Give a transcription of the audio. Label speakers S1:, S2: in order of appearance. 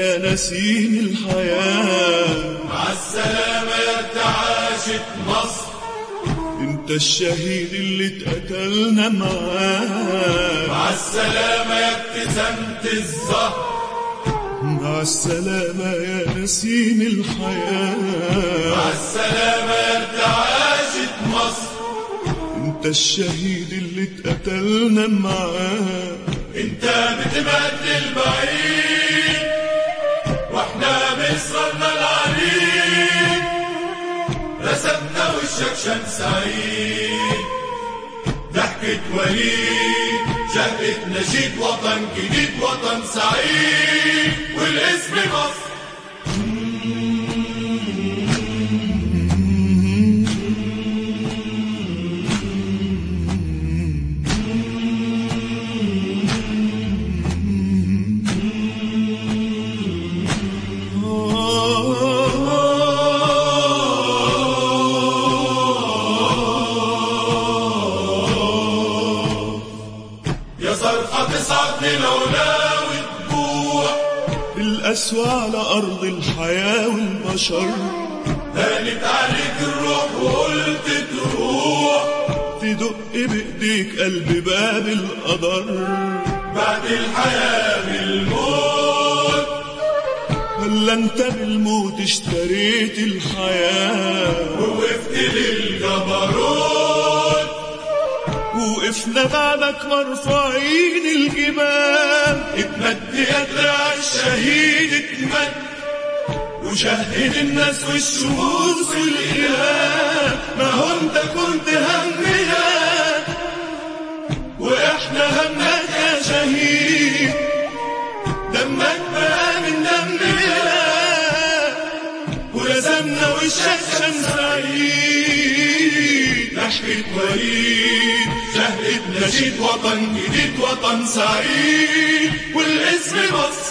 S1: يا نسيم الحياة
S2: مع السلامة يا ارتعاشت مصر
S1: انت الشهيد اللي اتقتلنا معاه
S2: مع السلامة يا ابتسامة الزهر
S1: مع السلامة يا نسيم الحياة
S2: مع السلامة يا ارتعاشت مصر
S1: انت الشهيد اللي اتقتلنا معاه
S2: انت بتمد البعيد واحنا بإصرارنا العنيد رسمنا وشك شمس سعيد ضحكة وليد شهقة نشيد وطن جديد وطن سعيد والاسم مصر يا صرخة تصعد للعلا وتبوح
S1: الأسوى على أرض الحياة والبشر
S2: هانت عليك الروح وقلت تروح
S1: تدق بإيديك قلب باب القدر
S2: بعد الحياة بالموت
S1: ولا انت بالموت اشتريت الحياة
S2: ووقفت للجبروت
S1: وقفنا بعدك مرفوعين الجبال
S2: اتمد يا دراع الشهيد اتمد
S1: وشهد الناس والشموس والإله ما هو انت كنت همنا واحنا همك يا شهيد دمك بقى من دمنا ولزمنا وشك شمس عيد
S2: ضحكة وليد شهقة نشيد وطن جديد وطن سعيد والاسم مصر